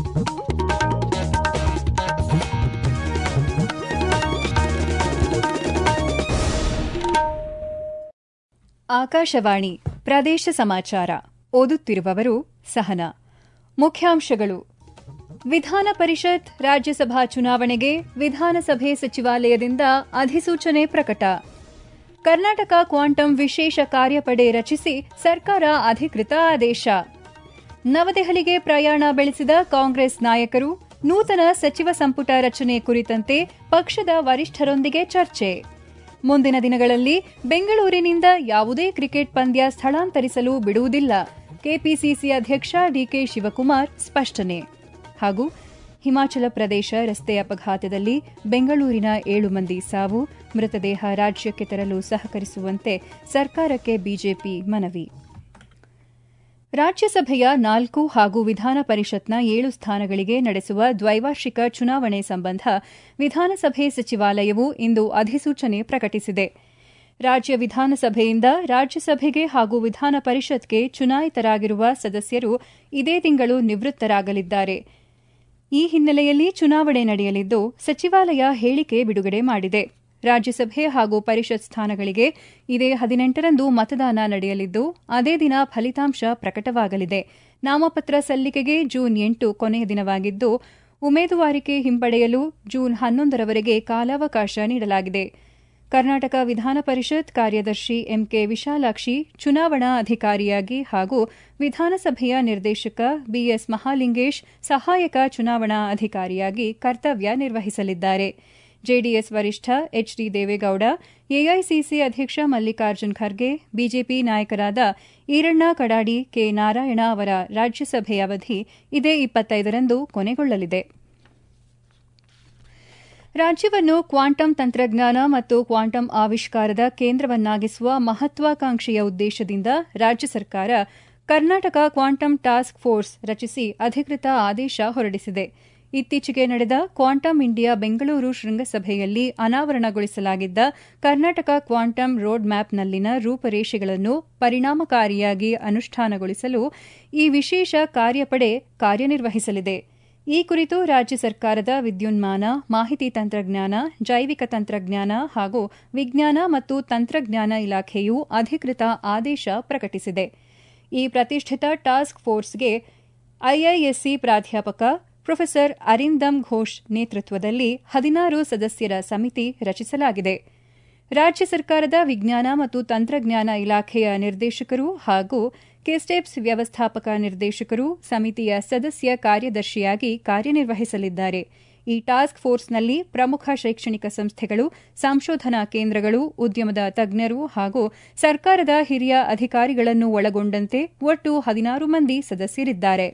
ಆಕಾಶವಾಣಿ ಪ್ರದೇಶ ಸಮಾಚಾರ ಓದುತ್ತಿರುವವರು ಸಹನ ಮುಖ್ಯಾಂಶಗಳು ವಿಧಾನ ಪರಿಷತ್ ರಾಜ್ಯಸಭಾ ಚುನಾವಣೆಗೆ ವಿಧಾನಸಭೆ ಸಚಿವಾಲಯದಿಂದ ಅಧಿಸೂಚನೆ ಪ್ರಕಟ ಕರ್ನಾಟಕ ಕ್ವಾಂಟಮ್ ವಿಶೇಷ ಕಾರ್ಯಪಡೆ ರಚಿಸಿ ಸರ್ಕಾರ ಅಧಿಕೃತ ಆದೇಶ ನವದೆಹಲಿಗೆ ಪ್ರಯಾಣ ಬೆಳೆಸಿದ ಕಾಂಗ್ರೆಸ್ ನಾಯಕರು ನೂತನ ಸಚಿವ ಸಂಪುಟ ರಚನೆ ಕುರಿತಂತೆ ಪಕ್ಷದ ವರಿಷ್ಠರೊಂದಿಗೆ ಚರ್ಚೆ ಮುಂದಿನ ದಿನಗಳಲ್ಲಿ ಬೆಂಗಳೂರಿನಿಂದ ಯಾವುದೇ ಕ್ರಿಕೆಟ್ ಪಂದ್ಯ ಸ್ಥಳಾಂತರಿಸಲು ಬಿಡುವುದಿಲ್ಲ ಕೆಪಿಸಿಸಿ ಅಧ್ಯಕ್ಷ ಡಿಕೆ ಶಿವಕುಮಾರ್ ಸ್ಪಷ್ಟನೆ ಹಾಗೂ ಹಿಮಾಚಲ ಪ್ರದೇಶ ರಸ್ತೆ ಅಪಘಾತದಲ್ಲಿ ಬೆಂಗಳೂರಿನ ಏಳು ಮಂದಿ ಸಾವು ಮೃತದೇಹ ರಾಜ್ಯಕ್ಕೆ ತರಲು ಸಹಕರಿಸುವಂತೆ ಸರ್ಕಾರಕ್ಕೆ ಬಿಜೆಪಿ ಮನವಿ ರಾಜ್ಯಸಭೆಯ ನಾಲ್ಕು ಹಾಗೂ ವಿಧಾನ ಪರಿಷತ್ನ ಏಳು ಸ್ಥಾನಗಳಿಗೆ ನಡೆಸುವ ದ್ವೈವಾರ್ಷಿಕ ಚುನಾವಣೆ ಸಂಬಂಧ ವಿಧಾನಸಭೆ ಸಚಿವಾಲಯವು ಇಂದು ಅಧಿಸೂಚನೆ ಪ್ರಕಟಿಸಿದೆ ರಾಜ್ಯ ವಿಧಾನಸಭೆಯಿಂದ ರಾಜ್ಯಸಭೆಗೆ ಹಾಗೂ ವಿಧಾನ ಪರಿಷತ್ಗೆ ಚುನಾಯಿತರಾಗಿರುವ ಸದಸ್ಯರು ಇದೇ ತಿಂಗಳು ನಿವೃತ್ತರಾಗಲಿದ್ದಾರೆ ಈ ಹಿನ್ನೆಲೆಯಲ್ಲಿ ಚುನಾವಣೆ ನಡೆಯಲಿದ್ದು ಸಚಿವಾಲಯ ಹೇಳಿಕೆ ಬಿಡುಗಡೆ ಮಾಡಿದೆ ರಾಜ್ಯಸಭೆ ಹಾಗೂ ಪರಿಷತ್ ಸ್ಥಾನಗಳಿಗೆ ಇದೇ ಹದಿನೆಂಟರಂದು ಮತದಾನ ನಡೆಯಲಿದ್ದು ಅದೇ ದಿನ ಫಲಿತಾಂಶ ಪ್ರಕಟವಾಗಲಿದೆ ನಾಮಪತ್ರ ಸಲ್ಲಿಕೆಗೆ ಜೂನ್ ಎಂಟು ಕೊನೆಯ ದಿನವಾಗಿದ್ದು ಉಮೇದುವಾರಿಕೆ ಹಿಂಪಡೆಯಲು ಜೂನ್ ಹನ್ನೊಂದರವರೆಗೆ ಕಾಲಾವಕಾಶ ನೀಡಲಾಗಿದೆ ಕರ್ನಾಟಕ ವಿಧಾನ ಪರಿಷತ್ ಕಾರ್ಯದರ್ಶಿ ಎಂಕೆ ವಿಶಾಲಾಕ್ಷಿ ಚುನಾವಣಾ ಅಧಿಕಾರಿಯಾಗಿ ಹಾಗೂ ವಿಧಾನಸಭೆಯ ನಿರ್ದೇಶಕ ಬಿಎಸ್ ಮಹಾಲಿಂಗೇಶ್ ಸಹಾಯಕ ಚುನಾವಣಾ ಅಧಿಕಾರಿಯಾಗಿ ಕರ್ತವ್ಯ ನಿರ್ವಹಿಸಲಿದ್ದಾರೆ ಜೆಡಿಎಸ್ ವರಿಷ್ಠ ಎಚ್ ಡಿ ದೇವೇಗೌಡ ಎಐಸಿಸಿ ಅಧ್ಯಕ್ಷ ಮಲ್ಲಿಕಾರ್ಜುನ್ ಖರ್ಗೆ ಬಿಜೆಪಿ ನಾಯಕರಾದ ಈರಣ್ಣ ಕಡಾಡಿ ಕೆ ನಾರಾಯಣ ಅವರ ರಾಜ್ಯಸಭೆ ಅವಧಿ ಇದೇ ಇಪ್ಪತ್ತೈದರಂದು ಕೊನೆಗೊಳ್ಳಲಿದೆ ರಾಜ್ಯವನ್ನು ಕ್ವಾಂಟಮ್ ತಂತ್ರಜ್ಞಾನ ಮತ್ತು ಕ್ವಾಂಟಮ್ ಆವಿಷ್ಕಾರದ ಕೇಂದ್ರವನ್ನಾಗಿಸುವ ಮಹತ್ವಾಕಾಂಕ್ಷೆಯ ಉದ್ದೇಶದಿಂದ ರಾಜ್ಯ ಸರ್ಕಾರ ಕರ್ನಾಟಕ ಕ್ವಾಂಟಮ್ ಟಾಸ್ಕ್ ಫೋರ್ಸ್ ರಚಿಸಿ ಅಧಿಕೃತ ಆದೇಶ ಹೊರಡಿಸಿದೆ ಇತ್ತೀಚೆಗೆ ನಡೆದ ಕ್ವಾಂಟಮ್ ಇಂಡಿಯಾ ಬೆಂಗಳೂರು ಶೃಂಗಸಭೆಯಲ್ಲಿ ಅನಾವರಣಗೊಳಿಸಲಾಗಿದ್ದ ಕರ್ನಾಟಕ ಕ್ವಾಂಟಮ್ ರೋಡ್ ಮ್ಯಾಪ್ನಲ್ಲಿನ ರೂಪರೇಷೆಗಳನ್ನು ಪರಿಣಾಮಕಾರಿಯಾಗಿ ಅನುಷ್ಠಾನಗೊಳಿಸಲು ಈ ವಿಶೇಷ ಕಾರ್ಯಪಡೆ ಕಾರ್ಯನಿರ್ವಹಿಸಲಿದೆ ಈ ಕುರಿತು ರಾಜ್ಯ ಸರ್ಕಾರದ ವಿದ್ಯುನ್ಮಾನ ಮಾಹಿತಿ ತಂತ್ರಜ್ಞಾನ ಜೈವಿಕ ತಂತ್ರಜ್ಞಾನ ಹಾಗೂ ವಿಜ್ಞಾನ ಮತ್ತು ತಂತ್ರಜ್ಞಾನ ಇಲಾಖೆಯು ಅಧಿಕೃತ ಆದೇಶ ಪ್ರಕಟಿಸಿದೆ ಈ ಪ್ರತಿಷ್ಠಿತ ಟಾಸ್ಕ್ ಫೋರ್ಸ್ಗೆ ಐಐಎಸ್ಸಿ ಪ್ರಾಧ್ಯಾಪಕ ಪ್ರೊಫೆಸರ್ ಅರಿಂದಮ್ ಘೋಷ್ ನೇತೃತ್ವದಲ್ಲಿ ಹದಿನಾರು ಸದಸ್ಯರ ಸಮಿತಿ ರಚಿಸಲಾಗಿದೆ ರಾಜ್ಯ ಸರ್ಕಾರದ ವಿಜ್ಞಾನ ಮತ್ತು ತಂತ್ರಜ್ಞಾನ ಇಲಾಖೆಯ ನಿರ್ದೇಶಕರು ಹಾಗೂ ಕೆಸ್ಟೆಪ್ಸ್ ವ್ಯವಸ್ಥಾಪಕ ನಿರ್ದೇಶಕರು ಸಮಿತಿಯ ಸದಸ್ಯ ಕಾರ್ಯದರ್ಶಿಯಾಗಿ ಕಾರ್ಯನಿರ್ವಹಿಸಲಿದ್ದಾರೆ ಈ ಟಾಸ್ಕ್ ಫೋರ್ಸ್ನಲ್ಲಿ ಪ್ರಮುಖ ಶೈಕ್ಷಣಿಕ ಸಂಸ್ಥೆಗಳು ಸಂಶೋಧನಾ ಕೇಂದ್ರಗಳು ಉದ್ಯಮದ ತಜ್ಞರು ಹಾಗೂ ಸರ್ಕಾರದ ಹಿರಿಯ ಅಧಿಕಾರಿಗಳನ್ನು ಒಳಗೊಂಡಂತೆ ಒಟ್ಟು ಹದಿನಾರು ಮಂದಿ ಸದಸ್ಯರಿದ್ದಾರೆ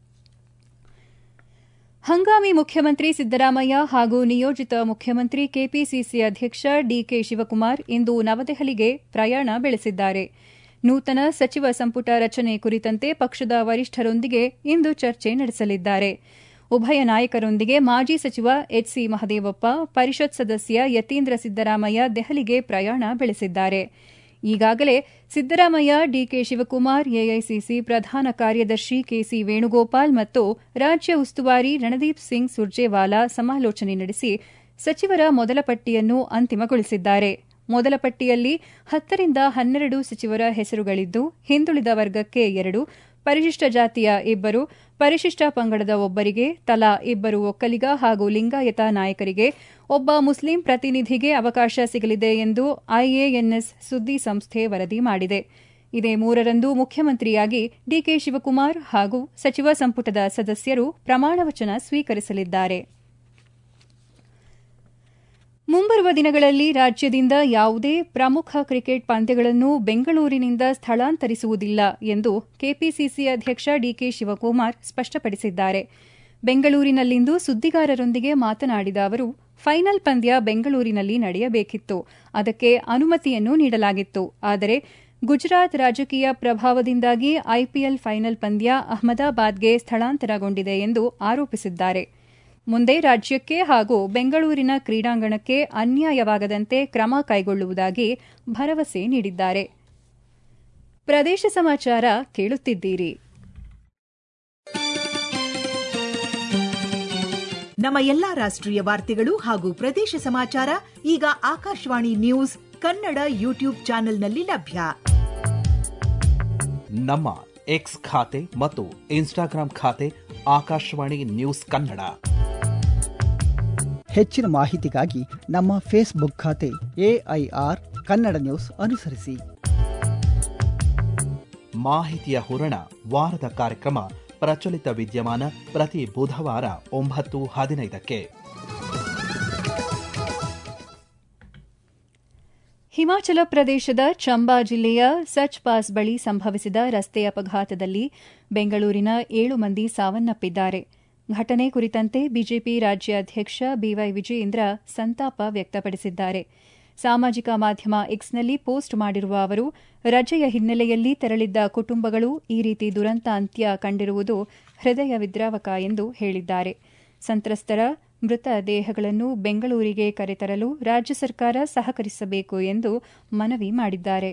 ಹಂಗಾಮಿ ಮುಖ್ಯಮಂತ್ರಿ ಸಿದ್ದರಾಮಯ್ಯ ಹಾಗೂ ನಿಯೋಜಿತ ಮುಖ್ಯಮಂತ್ರಿ ಕೆಪಿಸಿಸಿ ಅಧ್ಯಕ್ಷ ಡಿಕೆ ಶಿವಕುಮಾರ್ ಇಂದು ನವದೆಹಲಿಗೆ ಪ್ರಯಾಣ ಬೆಳೆಸಿದ್ದಾರೆ ನೂತನ ಸಚಿವ ಸಂಪುಟ ರಚನೆ ಕುರಿತಂತೆ ಪಕ್ಷದ ವರಿಷ್ಠರೊಂದಿಗೆ ಇಂದು ಚರ್ಚೆ ನಡೆಸಲಿದ್ದಾರೆ ಉಭಯ ನಾಯಕರೊಂದಿಗೆ ಮಾಜಿ ಸಚಿವ ಎಚ್ಸಿ ಮಹದೇವಪ್ಪ ಪರಿಷತ್ ಸದಸ್ಯ ಯತೀಂದ್ರ ಸಿದ್ದರಾಮಯ್ಯ ದೆಹಲಿಗೆ ಪ್ರಯಾಣ ಬೆಳೆಸಿದ್ದಾರೆ ಈಗಾಗಲೇ ಸಿದ್ದರಾಮಯ್ಯ ಡಿಕೆ ಶಿವಕುಮಾರ್ ಎಐಸಿಸಿ ಪ್ರಧಾನ ಕಾರ್ಯದರ್ಶಿ ಕೆಸಿ ವೇಣುಗೋಪಾಲ್ ಮತ್ತು ರಾಜ್ಯ ಉಸ್ತುವಾರಿ ರಣದೀಪ್ ಸಿಂಗ್ ಸುರ್ಜೇವಾಲಾ ಸಮಾಲೋಚನೆ ನಡೆಸಿ ಸಚಿವರ ಮೊದಲ ಪಟ್ಟಿಯನ್ನು ಅಂತಿಮಗೊಳಿಸಿದ್ದಾರೆ ಮೊದಲ ಪಟ್ಟಿಯಲ್ಲಿ ಹತ್ತರಿಂದ ಹನ್ನೆರಡು ಸಚಿವರ ಹೆಸರುಗಳಿದ್ದು ಹಿಂದುಳಿದ ವರ್ಗಕ್ಕೆ ಎರಡು ಪರಿಶಿಷ್ಟ ಜಾತಿಯ ಇಬ್ಬರು ಪರಿಶಿಷ್ಟ ಪಂಗಡದ ಒಬ್ಬರಿಗೆ ತಲಾ ಇಬ್ಬರು ಒಕ್ಕಲಿಗ ಹಾಗೂ ಲಿಂಗಾಯತ ನಾಯಕರಿಗೆ ಒಬ್ಬ ಮುಸ್ಲಿಂ ಪ್ರತಿನಿಧಿಗೆ ಅವಕಾಶ ಸಿಗಲಿದೆ ಎಂದು ಐಎಎನ್ಎಸ್ ಸುದ್ದಿ ಸಂಸ್ಥೆ ವರದಿ ಮಾಡಿದೆ ಇದೇ ಮೂರರಂದು ಮುಖ್ಯಮಂತ್ರಿಯಾಗಿ ಡಿಕೆ ಶಿವಕುಮಾರ್ ಹಾಗೂ ಸಚಿವ ಸಂಪುಟದ ಸದಸ್ಯರು ಪ್ರಮಾಣವಚನ ಸ್ವೀಕರಿಸಲಿದ್ದಾರೆ ಮುಂಬರುವ ದಿನಗಳಲ್ಲಿ ರಾಜ್ಯದಿಂದ ಯಾವುದೇ ಪ್ರಮುಖ ಕ್ರಿಕೆಟ್ ಪಂದ್ಯಗಳನ್ನು ಬೆಂಗಳೂರಿನಿಂದ ಸ್ಥಳಾಂತರಿಸುವುದಿಲ್ಲ ಎಂದು ಕೆಪಿಸಿಸಿ ಅಧ್ಯಕ್ಷ ಡಿಕೆ ಶಿವಕುಮಾರ್ ಸ್ಪಷ್ಟಪಡಿಸಿದ್ದಾರೆ ಬೆಂಗಳೂರಿನಲ್ಲಿಂದು ಸುದ್ದಿಗಾರರೊಂದಿಗೆ ಮಾತನಾಡಿದ ಅವರು ಫೈನಲ್ ಪಂದ್ಯ ಬೆಂಗಳೂರಿನಲ್ಲಿ ನಡೆಯಬೇಕಿತ್ತು ಅದಕ್ಕೆ ಅನುಮತಿಯನ್ನು ನೀಡಲಾಗಿತ್ತು ಆದರೆ ಗುಜರಾತ್ ರಾಜಕೀಯ ಪ್ರಭಾವದಿಂದಾಗಿ ಐಪಿಎಲ್ ಫೈನಲ್ ಪಂದ್ಯ ಅಹಮದಾಬಾದ್ಗೆ ಸ್ಥಳಾಂತರಗೊಂಡಿದೆ ಎಂದು ಆರೋಪಿಸಿದ್ದಾರೆ ಮುಂದೆ ರಾಜ್ಯಕ್ಕೆ ಹಾಗೂ ಬೆಂಗಳೂರಿನ ಕ್ರೀಡಾಂಗಣಕ್ಕೆ ಅನ್ಯಾಯವಾಗದಂತೆ ಕ್ರಮ ಕೈಗೊಳ್ಳುವುದಾಗಿ ಭರವಸೆ ನೀಡಿದ್ದಾರೆ ಪ್ರದೇಶ ಸಮಾಚಾರ ಕೇಳುತ್ತಿದ್ದೀರಿ ನಮ್ಮ ಎಲ್ಲಾ ರಾಷ್ಟ್ರೀಯ ವಾರ್ತೆಗಳು ಹಾಗೂ ಪ್ರದೇಶ ಸಮಾಚಾರ ಈಗ ಆಕಾಶವಾಣಿ ನ್ಯೂಸ್ ಕನ್ನಡ ಯೂಟ್ಯೂಬ್ ಚಾನೆಲ್ನಲ್ಲಿ ಲಭ್ಯ ನಮ್ಮ ಎಕ್ಸ್ ಖಾತೆ ಮತ್ತು ಇನ್ಸ್ಟಾಗ್ರಾಂ ಖಾತೆ ಆಕಾಶವಾಣಿ ನ್ಯೂಸ್ ಕನ್ನಡ ಹೆಚ್ಚಿನ ಮಾಹಿತಿಗಾಗಿ ನಮ್ಮ ಫೇಸ್ಬುಕ್ ಖಾತೆ ಎಐಆರ್ ಕನ್ನಡ ನ್ಯೂಸ್ ಅನುಸರಿಸಿ ಮಾಹಿತಿಯ ಹೂರಣ ವಾರದ ಕಾರ್ಯಕ್ರಮ ಪ್ರಚಲಿತ ವಿದ್ಯಮಾನ ಪ್ರತಿ ಬುಧವಾರ ಒಂಬತ್ತು ಹದಿನೈದಕ್ಕೆ ಹಿಮಾಚಲ ಪ್ರದೇಶದ ಚಂಬಾ ಜಿಲ್ಲೆಯ ಸಚ್ ಪಾಸ್ ಬಳಿ ಸಂಭವಿಸಿದ ರಸ್ತೆ ಅಪಘಾತದಲ್ಲಿ ಬೆಂಗಳೂರಿನ ಏಳು ಮಂದಿ ಸಾವನ್ನಪ್ಪಿದ್ದಾರೆ ಘಟನೆ ಕುರಿತಂತೆ ಬಿಜೆಪಿ ರಾಜ್ಯಾಧ್ಯಕ್ಷ ಬಿವೈ ವಿಜಯೇಂದ್ರ ಸಂತಾಪ ವ್ಯಕ್ತಪಡಿಸಿದ್ದಾರೆ ಸಾಮಾಜಿಕ ಮಾಧ್ಯಮ ಎಕ್ಸ್ನಲ್ಲಿ ಪೋಸ್ಟ್ ಮಾಡಿರುವ ಅವರು ರಜೆಯ ಹಿನ್ನೆಲೆಯಲ್ಲಿ ತೆರಳಿದ್ದ ಕುಟುಂಬಗಳು ಈ ರೀತಿ ದುರಂತ ಅಂತ್ಯ ಕಂಡಿರುವುದು ಹೃದಯ ವಿದ್ರಾವಕ ಎಂದು ಹೇಳಿದ್ದಾರೆ ಸಂತ್ರಸ್ತರ ಮೃತ ದೇಹಗಳನ್ನು ಬೆಂಗಳೂರಿಗೆ ಕರೆತರಲು ರಾಜ್ಯ ಸರ್ಕಾರ ಸಹಕರಿಸಬೇಕು ಎಂದು ಮನವಿ ಮಾಡಿದ್ದಾರೆ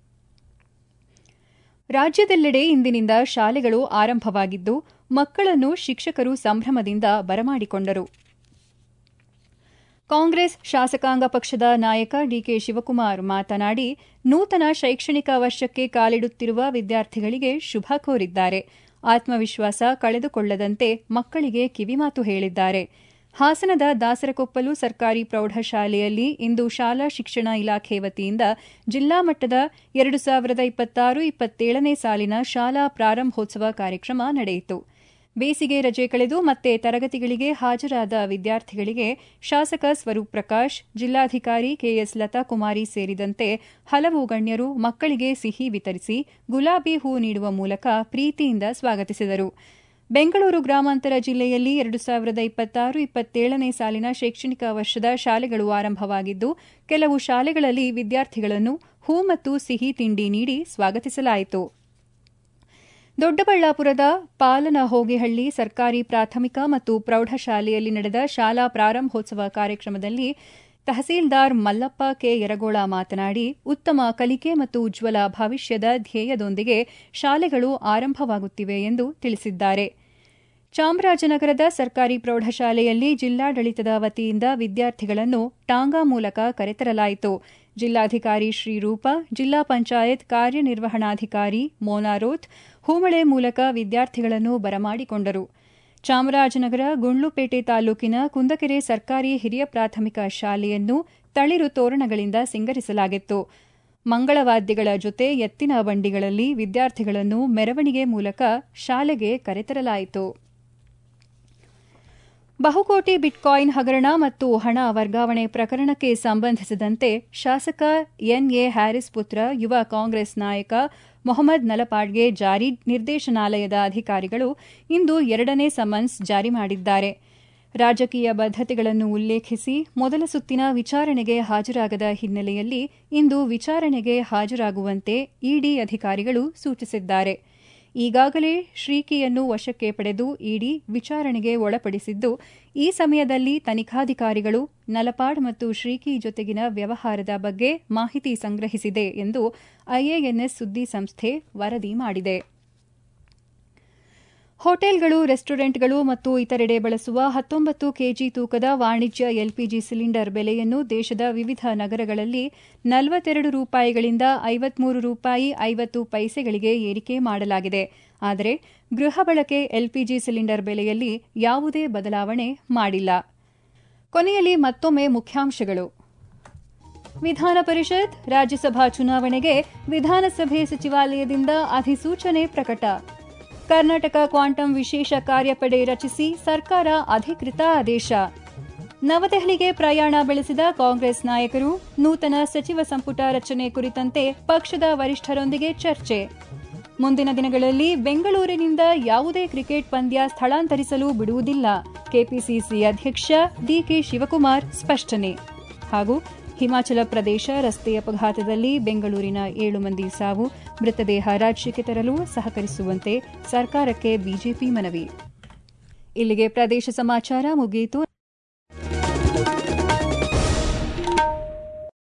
ರಾಜ್ಯದೆಲ್ಲೆಡೆ ಇಂದಿನಿಂದ ಶಾಲೆಗಳು ಆರಂಭವಾಗಿದ್ದು ಮಕ್ಕಳನ್ನು ಶಿಕ್ಷಕರು ಸಂಭ್ರಮದಿಂದ ಬರಮಾಡಿಕೊಂಡರು ಕಾಂಗ್ರೆಸ್ ಶಾಸಕಾಂಗ ಪಕ್ಷದ ನಾಯಕ ಡಿಕೆ ಶಿವಕುಮಾರ್ ಮಾತನಾಡಿ ನೂತನ ಶೈಕ್ಷಣಿಕ ವರ್ಷಕ್ಕೆ ಕಾಲಿಡುತ್ತಿರುವ ವಿದ್ಯಾರ್ಥಿಗಳಿಗೆ ಶುಭ ಕೋರಿದ್ದಾರೆ ಆತ್ಮವಿಶ್ವಾಸ ಕಳೆದುಕೊಳ್ಳದಂತೆ ಮಕ್ಕಳಿಗೆ ಕಿವಿಮಾತು ಹೇಳಿದ್ದಾರೆ ಹಾಸನದ ದಾಸರಕೊಪ್ಪಲು ಸರ್ಕಾರಿ ಪ್ರೌಢಶಾಲೆಯಲ್ಲಿ ಇಂದು ಶಾಲಾ ಶಿಕ್ಷಣ ಇಲಾಖೆ ವತಿಯಿಂದ ಜಿಲ್ಲಾ ಮಟ್ಟದ ಎರಡು ಸಾವಿರದ ಇಪ್ಪತ್ತಾರು ಇಪ್ಪತ್ತೇಳನೇ ಸಾಲಿನ ಶಾಲಾ ಪ್ರಾರಂಭೋತ್ಸವ ಕಾರ್ಯಕ್ರಮ ನಡೆಯಿತು ಬೇಸಿಗೆ ರಜೆ ಕಳೆದು ಮತ್ತೆ ತರಗತಿಗಳಿಗೆ ಹಾಜರಾದ ವಿದ್ಯಾರ್ಥಿಗಳಿಗೆ ಶಾಸಕ ಸ್ವರೂಪ್ ಪ್ರಕಾಶ್ ಜಿಲ್ಲಾಧಿಕಾರಿ ಕೆಎಸ್ ಲತಾ ಕುಮಾರಿ ಸೇರಿದಂತೆ ಹಲವು ಗಣ್ಯರು ಮಕ್ಕಳಿಗೆ ಸಿಹಿ ವಿತರಿಸಿ ಗುಲಾಬಿ ಹೂ ನೀಡುವ ಮೂಲಕ ಪ್ರೀತಿಯಿಂದ ಸ್ವಾಗತಿಸಿದರು ಬೆಂಗಳೂರು ಗ್ರಾಮಾಂತರ ಜಿಲ್ಲೆಯಲ್ಲಿ ಎರಡು ಸಾವಿರದ ಇಪ್ಪತ್ತಾರು ಇಪ್ಪತ್ತೇಳನೇ ಸಾಲಿನ ಶೈಕ್ಷಣಿಕ ವರ್ಷದ ಶಾಲೆಗಳು ಆರಂಭವಾಗಿದ್ದು ಕೆಲವು ಶಾಲೆಗಳಲ್ಲಿ ವಿದ್ಯಾರ್ಥಿಗಳನ್ನು ಹೂ ಮತ್ತು ಸಿಹಿ ತಿಂಡಿ ನೀಡಿ ಸ್ವಾಗತಿಸಲಾಯಿತು ದೊಡ್ಡಬಳ್ಳಾಪುರದ ಪಾಲನ ಹೋಗಿಹಳ್ಳಿ ಸರ್ಕಾರಿ ಪ್ರಾಥಮಿಕ ಮತ್ತು ಪ್ರೌಢಶಾಲೆಯಲ್ಲಿ ನಡೆದ ಶಾಲಾ ಪ್ರಾರಂಭೋತ್ಸವ ಕಾರ್ಯಕ್ರಮದಲ್ಲಿ ತಹಸೀಲ್ದಾರ್ ಮಲ್ಲಪ್ಪ ಕೆ ಯರಗೋಳ ಮಾತನಾಡಿ ಉತ್ತಮ ಕಲಿಕೆ ಮತ್ತು ಉಜ್ವಲ ಭವಿಷ್ಯದ ಧ್ಯೇಯದೊಂದಿಗೆ ಶಾಲೆಗಳು ಆರಂಭವಾಗುತ್ತಿವೆ ಎಂದು ತಿಳಿಸಿದ್ದಾರೆ ಚಾಮರಾಜನಗರದ ಸರ್ಕಾರಿ ಪ್ರೌಢಶಾಲೆಯಲ್ಲಿ ಜಿಲ್ಲಾಡಳಿತದ ವತಿಯಿಂದ ವಿದ್ಯಾರ್ಥಿಗಳನ್ನು ಟಾಂಗಾ ಮೂಲಕ ಕರೆತರಲಾಯಿತು ಜಿಲ್ಲಾಧಿಕಾರಿ ಶ್ರೀರೂಪ ಜಿಲ್ಲಾ ಪಂಚಾಯತ್ ಕಾರ್ಯನಿರ್ವಹಣಾಧಿಕಾರಿ ಮೋನಾರೋತ್ ಹೂಮಳೆ ಮೂಲಕ ವಿದ್ಯಾರ್ಥಿಗಳನ್ನು ಬರಮಾಡಿಕೊಂಡರು ಚಾಮರಾಜನಗರ ಗುಂಡ್ಲುಪೇಟೆ ತಾಲೂಕಿನ ಕುಂದಕೆರೆ ಸರ್ಕಾರಿ ಹಿರಿಯ ಪ್ರಾಥಮಿಕ ಶಾಲೆಯನ್ನು ತಳಿರು ತೋರಣಗಳಿಂದ ಸಿಂಗರಿಸಲಾಗಿತ್ತು ಮಂಗಳವಾದ್ಯಗಳ ಜೊತೆ ಎತ್ತಿನ ಬಂಡಿಗಳಲ್ಲಿ ವಿದ್ಯಾರ್ಥಿಗಳನ್ನು ಮೆರವಣಿಗೆ ಮೂಲಕ ಶಾಲೆಗೆ ಕರೆತರಲಾಯಿತು ಬಹುಕೋಟಿ ಬಿಟ್ಕಾಯಿನ್ ಹಗರಣ ಮತ್ತು ಹಣ ವರ್ಗಾವಣೆ ಪ್ರಕರಣಕ್ಕೆ ಸಂಬಂಧಿಸಿದಂತೆ ಶಾಸಕ ಎನ್ಎ ಹ್ಯಾರಿಸ್ ಪುತ್ರ ಯುವ ಕಾಂಗ್ರೆಸ್ ನಾಯಕ ಮೊಹಮ್ಮದ್ ನಲಪಾಡ್ಗೆ ಜಾರಿ ನಿರ್ದೇಶನಾಲಯದ ಅಧಿಕಾರಿಗಳು ಇಂದು ಎರಡನೇ ಸಮನ್ಸ್ ಜಾರಿ ಮಾಡಿದ್ದಾರೆ ರಾಜಕೀಯ ಬದ್ಧತೆಗಳನ್ನು ಉಲ್ಲೇಖಿಸಿ ಮೊದಲ ಸುತ್ತಿನ ವಿಚಾರಣೆಗೆ ಹಾಜರಾಗದ ಹಿನ್ನೆಲೆಯಲ್ಲಿ ಇಂದು ವಿಚಾರಣೆಗೆ ಹಾಜರಾಗುವಂತೆ ಇಡಿ ಅಧಿಕಾರಿಗಳು ಸೂಚಿಸಿದ್ದಾರೆ ಈಗಾಗಲೇ ಶ್ರೀಕಿಯನ್ನು ವಶಕ್ಕೆ ಪಡೆದು ಇಡಿ ವಿಚಾರಣೆಗೆ ಒಳಪಡಿಸಿದ್ದು ಈ ಸಮಯದಲ್ಲಿ ತನಿಖಾಧಿಕಾರಿಗಳು ನಲಪಾಡ್ ಮತ್ತು ಶ್ರೀಕಿ ಜೊತೆಗಿನ ವ್ಯವಹಾರದ ಬಗ್ಗೆ ಮಾಹಿತಿ ಸಂಗ್ರಹಿಸಿದೆ ಎಂದು ಐಎಎನ್ಎಸ್ ಸುದ್ದಿ ಸಂಸ್ಥೆ ವರದಿ ಮಾಡಿದೆ ಹೋಟೆಲ್ಗಳು ರೆಸ್ಟೋರೆಂಟ್ಗಳು ಮತ್ತು ಇತರೆಡೆ ಬಳಸುವ ಹತ್ತೊಂಬತ್ತು ಕೆಜಿ ತೂಕದ ವಾಣಿಜ್ಯ ಎಲ್ಪಿಜಿ ಸಿಲಿಂಡರ್ ಬೆಲೆಯನ್ನು ದೇಶದ ವಿವಿಧ ನಗರಗಳಲ್ಲಿ ನಲವತ್ತೆರಡು ರೂಪಾಯಿಗಳಿಂದ ಐವತ್ಮೂರು ರೂಪಾಯಿ ಐವತ್ತು ಪೈಸೆಗಳಿಗೆ ಏರಿಕೆ ಮಾಡಲಾಗಿದೆ ಆದರೆ ಗೃಹ ಬಳಕೆ ಎಲ್ಪಿಜಿ ಸಿಲಿಂಡರ್ ಬೆಲೆಯಲ್ಲಿ ಯಾವುದೇ ಬದಲಾವಣೆ ಮಾಡಿಲ್ಲ ಕೊನೆಯಲ್ಲಿ ಮತ್ತೊಮ್ಮೆ ಮುಖ್ಯಾಂಶಗಳು ವಿಧಾನ ಪರಿಷತ್ ರಾಜ್ಯಸಭಾ ಚುನಾವಣೆಗೆ ವಿಧಾನಸಭೆ ಸಚಿವಾಲಯದಿಂದ ಅಧಿಸೂಚನೆ ಪ್ರಕಟ ಕರ್ನಾಟಕ ಕ್ವಾಂಟಮ್ ವಿಶೇಷ ಕಾರ್ಯಪಡೆ ರಚಿಸಿ ಸರ್ಕಾರ ಅಧಿಕೃತ ಆದೇಶ ನವದೆಹಲಿಗೆ ಪ್ರಯಾಣ ಬೆಳೆಸಿದ ಕಾಂಗ್ರೆಸ್ ನಾಯಕರು ನೂತನ ಸಚಿವ ಸಂಪುಟ ರಚನೆ ಕುರಿತಂತೆ ಪಕ್ಷದ ವರಿಷ್ಠರೊಂದಿಗೆ ಚರ್ಚೆ ಮುಂದಿನ ದಿನಗಳಲ್ಲಿ ಬೆಂಗಳೂರಿನಿಂದ ಯಾವುದೇ ಕ್ರಿಕೆಟ್ ಪಂದ್ಯ ಸ್ಥಳಾಂತರಿಸಲು ಬಿಡುವುದಿಲ್ಲ ಕೆಪಿಸಿಸಿ ಅಧ್ಯಕ್ಷ ಡಿಕೆ ಶಿವಕುಮಾರ್ ಸ್ಪಷ್ಟನೆ ಹಾಗೂ ಹಿಮಾಚಲ ಪ್ರದೇಶ ರಸ್ತೆ ಅಪಘಾತದಲ್ಲಿ ಬೆಂಗಳೂರಿನ ಏಳು ಮಂದಿ ಸಾವು ಮೃತದೇಹ ರಾಜ್ಯಕ್ಕೆ ತರಲು ಸಹಕರಿಸುವಂತೆ ಸರ್ಕಾರಕ್ಕೆ ಬಿಜೆಪಿ ಮನವಿ ಇಲ್ಲಿಗೆ ಪ್ರದೇಶ ಸಮಾಚಾರ ಮುಗಿಯಿತು